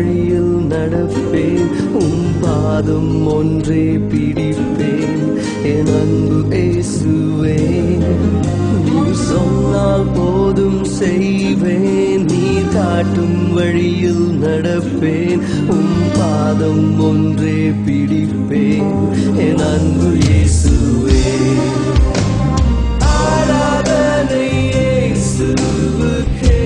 வழியில் நடப்பேன் உம் பாதம் ஒன்றே பிடிப்பேன் என் அன்பு இயேசுவே நீர் சொன்னால் போதும் செய்வேன் நீர் காட்டும் வழியில் நடப்பேன் உம் பாதம் ஒன்றே பிடிப்பேன் என் அன்பு இயேசுவே ஆராதனை இயேசுவுக்கே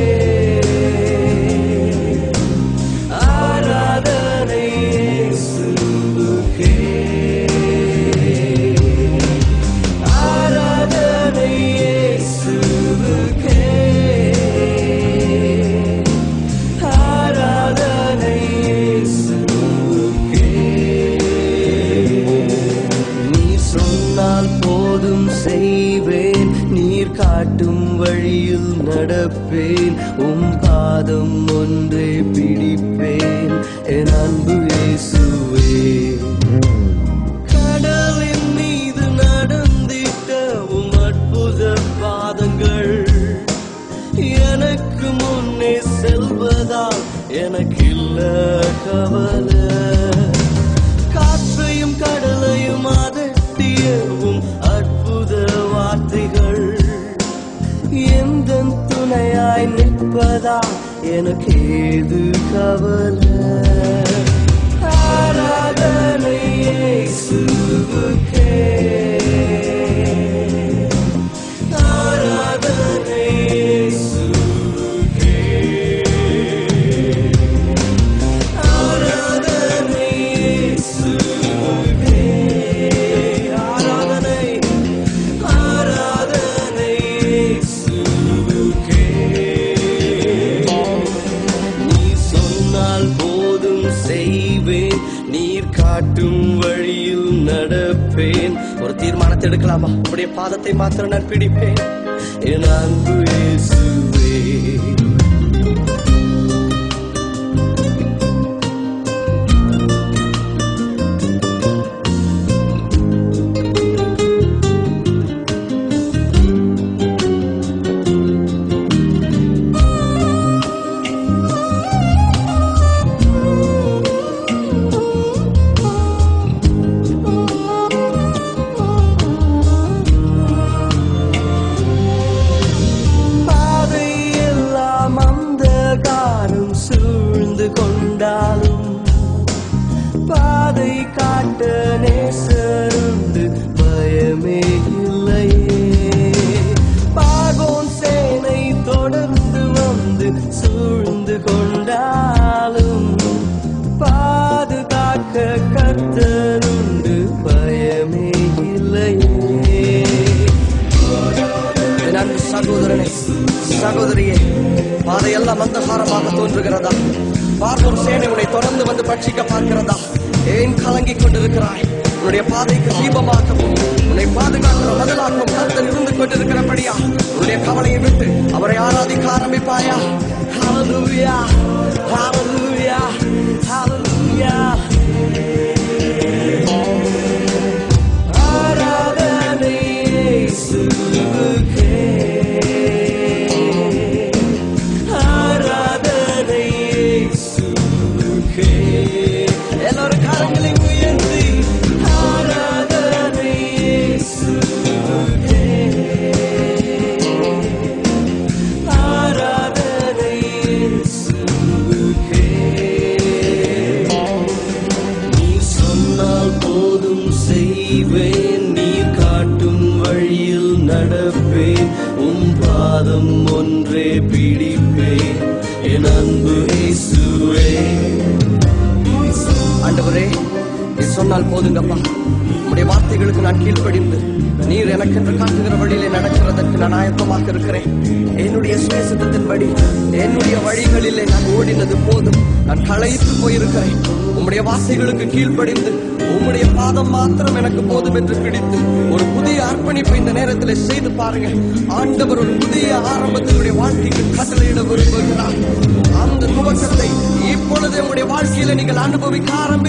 ஆராதனை இயேசுவுக்கே ஆராதனை இயேசுவுக்கே ஆராதனை இயேசுவுக்கே நீர் சொன்னால் போதும் செய்வேன் நீர் காட்டும் வழியில் நடப்பேன் உம் பாதம் ஒன்றே பிடிப்பேன் என் அன்பு இயேசுவே கடலின் மீது நடந்திட்ட உம் அற்புத பாதங்கள் எனக்கு முன்னே செல்வதால் எனக்கில்ல கவலை காற்றையும் கடலையும் அதட்டியவும் அற்புத வார்த்தைகள் எந்த துணையாய் நிற்பதா எனக்கு ஏது கவலை ஆராதனை இயேசுவுக்கே ஆராதனை இயேசுவுக்கே ஆராதனை இயேசுவுக்கே ஆராதனை ஆராதனை இயேசுவுக்கே நீ சொன்னால் போதும் செய்வேன் நீர் காட்டும் வழியில் நடப்பேன் ஒரு தீர்மானத்தை எடுக்கலாமா உடைய பாதத்தை மாத்திரம் நான் பிடிப்பேன் என் அன்பு இயேசுவே பாதை எல்லாம் அந்த காரம் சூழ்ந்து கொண்டாலும் பாதை காட்ட நேசருண்டு பயமே இல்லையே பாகோன் சேனை தொடர்ந்து வந்து சூழ்ந்து கொண்டாலும் பாதுகாக்க கர்த்தருண்டு பயமே இல்லையே என் அன்பு சகோதரனே சகோதரியே பாதையெல்லாம் அந்தகாரமாக தோன்றுகிறதா பார்வோர் சேனை உன்னை தொடர்ந்து வந்து பட்சிக்க பார்க்கிறதா ஏன் கலங்கிக் கொண்டிருக்கிறாய் உன்னுடைய பாதைக்கு தீபமாகவும் உன்னை பாதுகாக்கிற மதிலாகவும் கர்த்தர் இருந்து கொண்டிருக்கிறபடியா உன்னுடைய கவலையை விட்டு அவரை ஆராதிக்க ஆரம்பிப்பாயா Hallelujah, hallelujah, hallelujah. ஆராதனை இயேசுவுக்கே. ஆராதனை இயேசுவுக்கே. எல்லாரும் கரங்களை உயர்த்தி ஆராதனை இயேசுவுக்கே. ஆராதனை இயேசுவுக்கே. நீ சொன்னால் போதும் செய்வேன் நீ காட்டும் வழியில் நடப்பேன் உன் பாதம் ஒன்றே பிடிப்பேன் என் அன்பு இயேசுவே ஆண்டவரே நீ சொன்னால் போதுங்கப்பா உம்முடைய வார்த்தைகளுக்கு நான் கீழ்ப்படிந்து நீர் எனக்கென்று காட்டுகிற வழியிலே நடக்கிறதற்கு நான் ஆயத்தமாக இருக்கிறேன் என்னுடைய சுயசித்தத்தின்படி என்னுடைய வழிகளிலே நான் ஓடினது போதும் நான் களைத்து போயிருக்கிறேன் உம்முடைய வார்த்தைகளுக்கு கீழ்ப்படிந்து உம்முடைய பாதம் மாத்திரம் எனக்கு போதும் என்று பிடித்து ஒரு புதிய அர்ப்பணிப்பை இந்த நேரத்தில் செய்து பாருங்க ஆண்டவர் ஒரு புதிய ஆரம்பத்தினுடைய வாழ்க்கைக்கு கட்டளையிட விரும்புகிறார் அந்த துவக்கத்தை இப்பொழுது உங்களுடைய வாழ்க்கையில நீங்கள் அனுபவிக்க ஆரம்பி